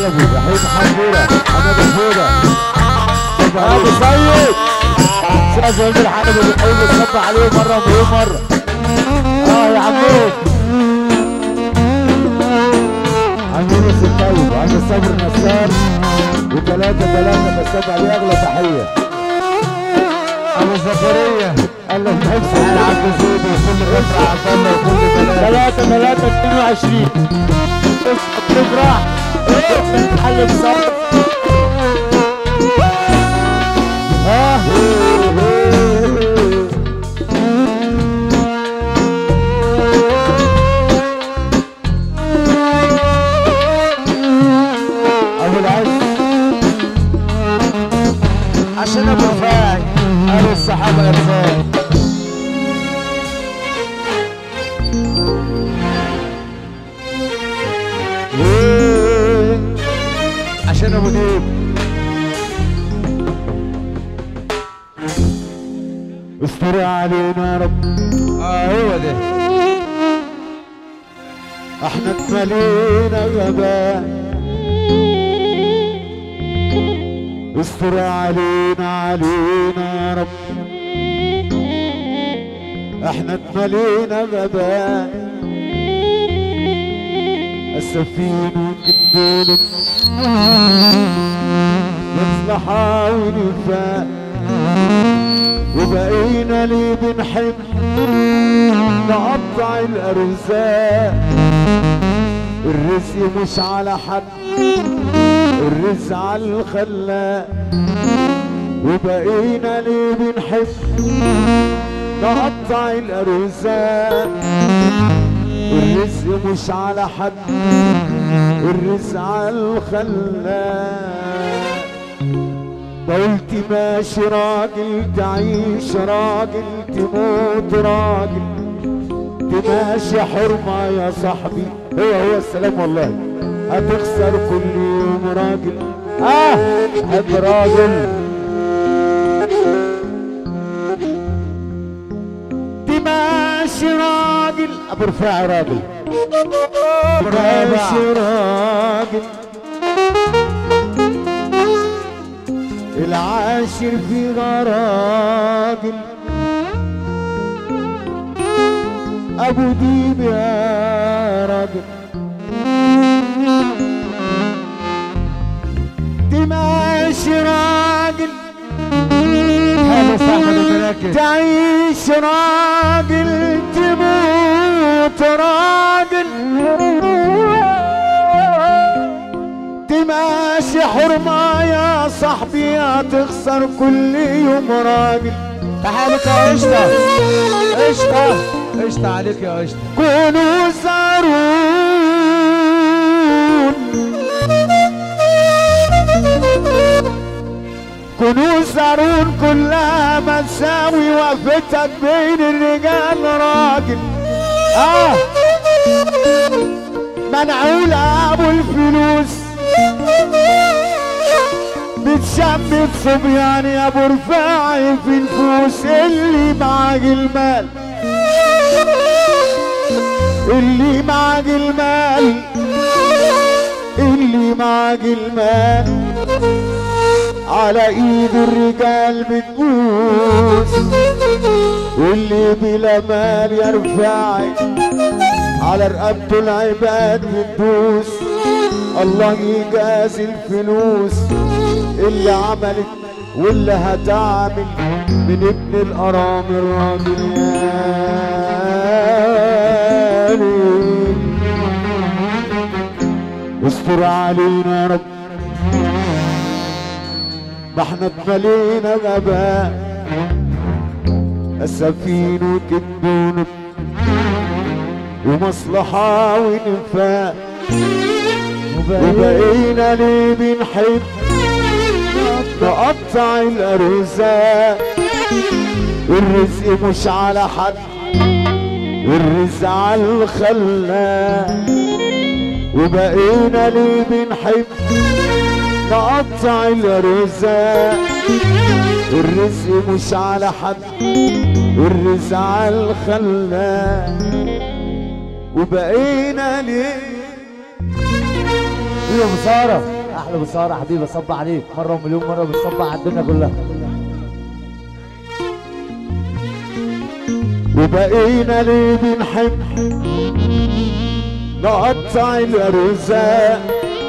الحلبي وحيد حمودة حمد الفودة ابو سيد استاذ وحيد الحلبي بنحيي الصب عليه مرة ومليون مرة اه يا عمود عمود الطيب وعم الصبر نصار وثلاثة ثلاثة بس عليه أغلى تحية ابو زكريا قال له نفسه على عبد زيد وكل غفر عبد الله وكل بلاد ثلاثة ثلاثة 22 تفرح تحل بصبر ها ابو العز عشان ابو رفاعي قال الصحابة ارزاق عشان ابو ديب استر علينا يا رب اه هو ده احنا اتملينا غباء استر علينا علينا يا رب احنا اتملينا غباء السفين والجدول مصلحة ونفاق وبقينا ليه بنحب نقطع الارزاق الرزق مش على حد الرزق على الخلاق وبقينا ليه بنحب نقطع الارزاق الرزق مش على حد الرزق على الخلاق ده قلت ماشي راجل تعيش راجل تموت راجل تماشي حرمة يا صاحبي هو هو السلام والله هتخسر كل يوم راجل اه حب راجل تماشي راجل ابو رفاعي راجل تماشي راجل العاشر في غراجل ابو ديب يا راجل تماشي راجل هذا صاحب المراكز تعيش راجل تموت راجل تماشي حرمة يا صاحبي هتخسر كل يوم راجل تعالك يا قشطة قشطة قشطة عليك يا قشطة كونوا زارون كونوا زارون كلها مساوي وقفتك بين الرجال راجل اه منعول ابو الفلوس بتشمت صبيان يا ابو رفاعي في نفوس اللي معاك المال اللي معاك المال اللي معاك المال على ايد الرجال بتبوس واللي بلا مال يا رفاعي على رقبته العباد بتدوس الله يجازي الفلوس اللي عملت واللي هتعمل من ابن الارامل راجل يالي استر علينا يا رب ما احنا اتملينا غباء السفين وكدون ومصلحة ونفاق وبقينا ليه بنحب نقطع الارزاق الرزق مش على حد الرزق على الخلاق وبقينا ليه بنحب نقطع الارزاق الرزق مش على حد الرزق على الخلاق وبقينا ليه يا ابو ساره احلى بساره حبيبي صب عليك مره ومليون مره بتصب على الدنيا كلها وبقينا ليه بنحب نقطع الارزاق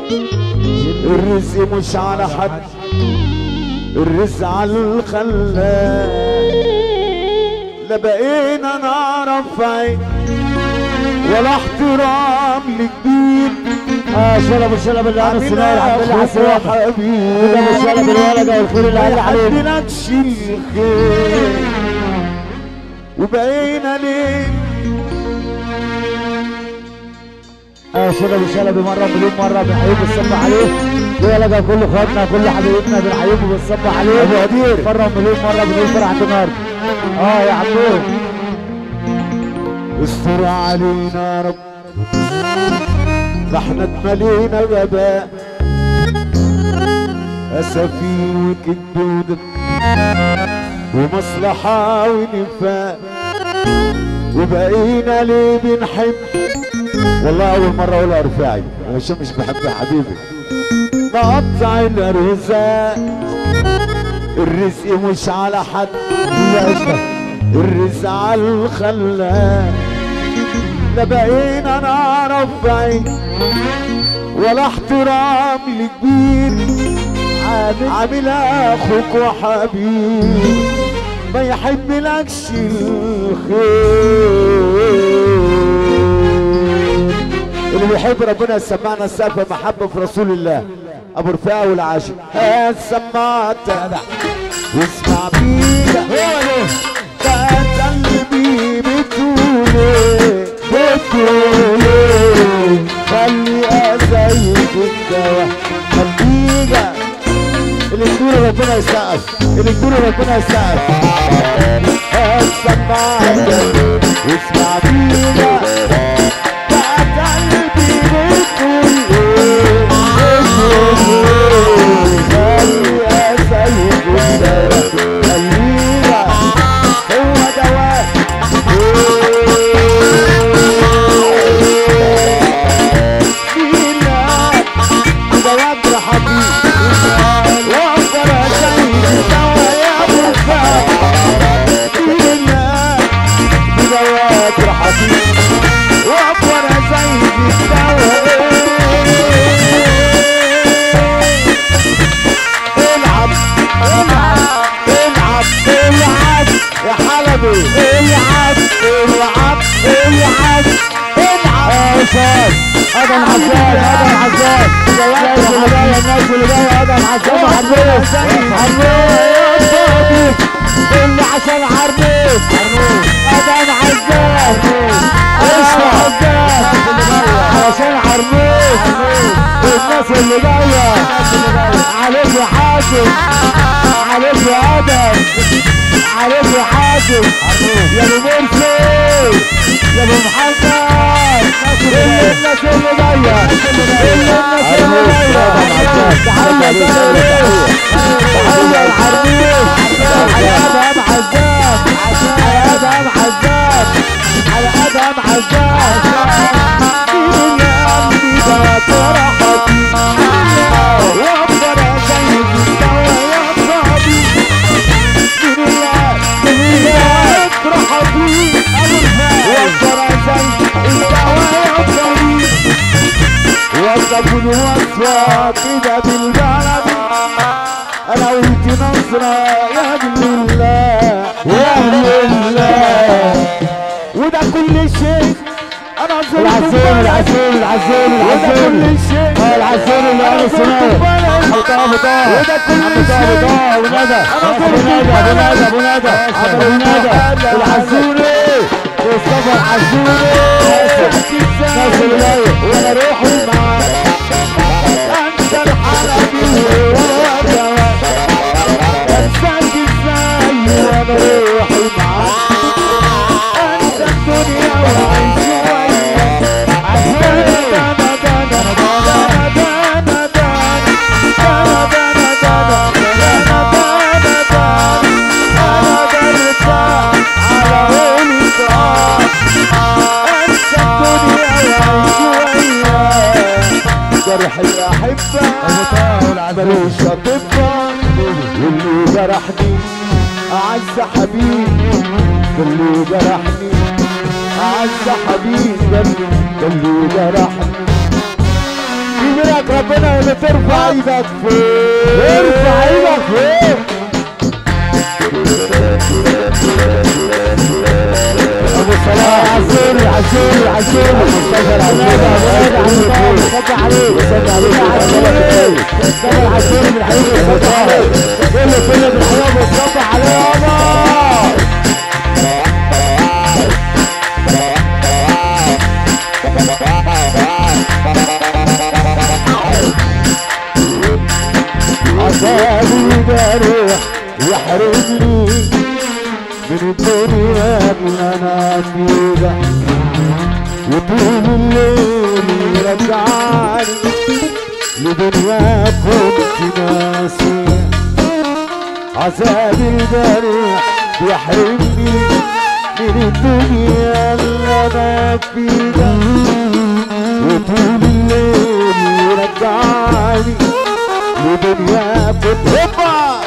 الرزق مش على حد الرزق على الخلاق لا بقينا نعرف عين ولا احترام لجديد اه شلب الشلب اللي انا السناير الحمد لله على السلامه حبيبي شلب الشلب الولد والخير اللي قال عليك عندناكش الخير وبقينا ليه اه شلب الشلب مره مليون مره بنحييه بالصب عليه الولد كل اخواتنا كل حبايبنا بنحييهم بالصب عليه ابو قدير مره مليون مره بنقول فرحه النهارده اه يا عمو استر علينا يا رب ده احنا اتملينا غباء اسفين وكدود ومصلحة ونفاق وبقينا ليه بنحب والله اول مرة اقولها رفاعي عشان مش بحب حبيبي نقطع الارزاق الرزق مش على حد يا قشطه الرزق على الخلاق لا بقينا نعرف عين ولا احترام لكبير عامل عامل اخوك وحبيب ما يحبلكش الخير اللي بيحب ربنا يسمعنا السقف محبه في رسول الله ابو رفاعه والعاشق هات سماعة واسمع بيها ده قلبي بتقولي بتقولي خلي ازيك الدواء خليجة اللي تقول ربنا يسقف اللي تقول ربنا يسقف السماعة واسمع بيها ده قلبي بتقولي بتقولي خلي ازيك الدواء خليجة هو دواء فينا دواء حبيب وافضل اسيد دواء يا مفاق فينا دواء حبيب وافضل اسيد دواء العب العب العب العب يا حلبي العب العب العب العب اه شاد ادم حسان ادم حسان الناس اللي جايه الناس اللي جايه ادم حسان عربيس عربيس اللي عشان عربيس ادم حسان قشطه عشان عربيس الناس اللي جايه عليك يا حاتم عليك يا ادم عليك يا حاتم يا ابو مرسي يا ابو محمد كل الناس اللي جايه كل الناس اللي جايه تحيه تاريخ تحيه الحربيش على ادم عزام على ادم عزام على ادم عزام مين اللي قلبي ده فرحتي وافضل اسيد الدواء يا صاحبي مين اللي مين اللي فرحتي وافضل اسيد الدواء يا صاحبي وصفوا الوصفة كده بالبلد انا قلت نصرة يا ابن الله يا ابن الله وده كل شيء انا زرت العزيم العزيم العزيم وده العزيم كل شيء اه العزيم اللي انا السناير ابو طه ابو طه وده كل ابو طه ابو طه ابو ندى ابو ندى ابو ندى ابو ندى ابو ندى العزوري مصطفى العزوري ناس اللي جايه وانا روحي معاك انت الحلبي وانا انساك ازاي وانا روحي معاك انسى الدنيا وعيش وياك عشان دانا دانا دانا دانا دانا دانا دانا دانا دانا دانا انا برتاح على الفراق انسى الدنيا وعيش جرح الأحبة ابو طه والعزيز ملوش أطباء واللي جرحني أعز حبيب اللي جرحني أعز حبيب اللي جرحني يمينك ربنا اللي ترفع ايدك فوق ارفع ايدك فوق ابو صلاح عسيري عسيري عسيري مصطفى العسيري صدق عليك صدق عليك مصطفى العسيري من حبيبي صدق عليك كله كله من حبيبي صدق عليه يابا عذابي جارح يحرمني من الدنيا اللي انا فيها وطول الليل يرجعني لدنيا كنت ناسيها عذابي الجارح يحرمني من الدنيا اللي انا فيها وطول الليل يرجعني لدنيا بتهبط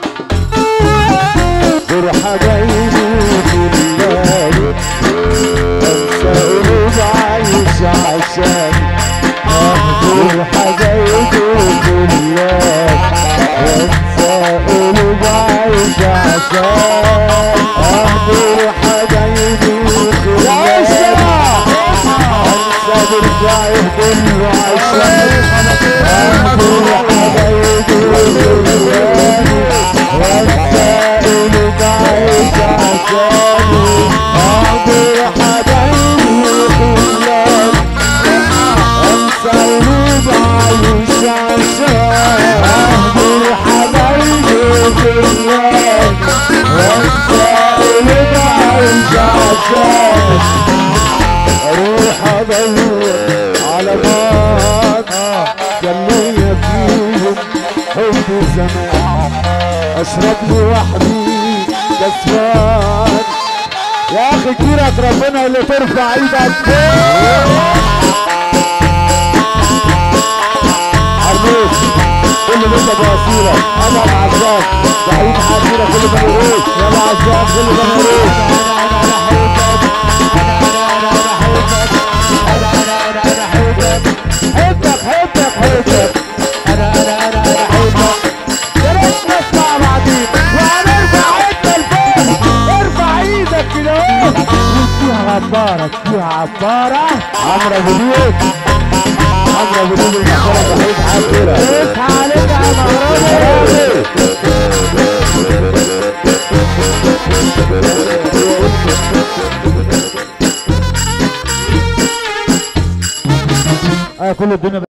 فرحة جايبي في الليل انسى قلوب عايش عشان فرحة جايبي في الليل انسى قلوب عايش عشان فرحة جايبي في الليل انسى برجعي كله عشان اهدر حبايبي وبلادي والسائل بعيش عشاني اهدر حبايبي وبلادي انسى قلوب عايش عشان اهدر حبايبي وبلادي والسائل بعيش عشان اروح ادور على نار كان ليا فيهم حب زمان اشرب لوحدي كسران يا اخي كتيرك ربنا اللي ترفع ايدك فوق عربيش كل لسه بواسيرة انا العزام بعيد حبيبة كل ما يروح يلا عزام كل ما يروح حبك حبك حبك انا انا انا انا حبك يا ريت نسمع بعدين وهنرفع ايدنا لفوق ارفع ايدك كده اهو فيها عبارة فيها عبارة عمرو ابو ديب عمرو ابو ديب المحترم وحيد حاجة اصحى عليك يا مغربي اه كل الدنيا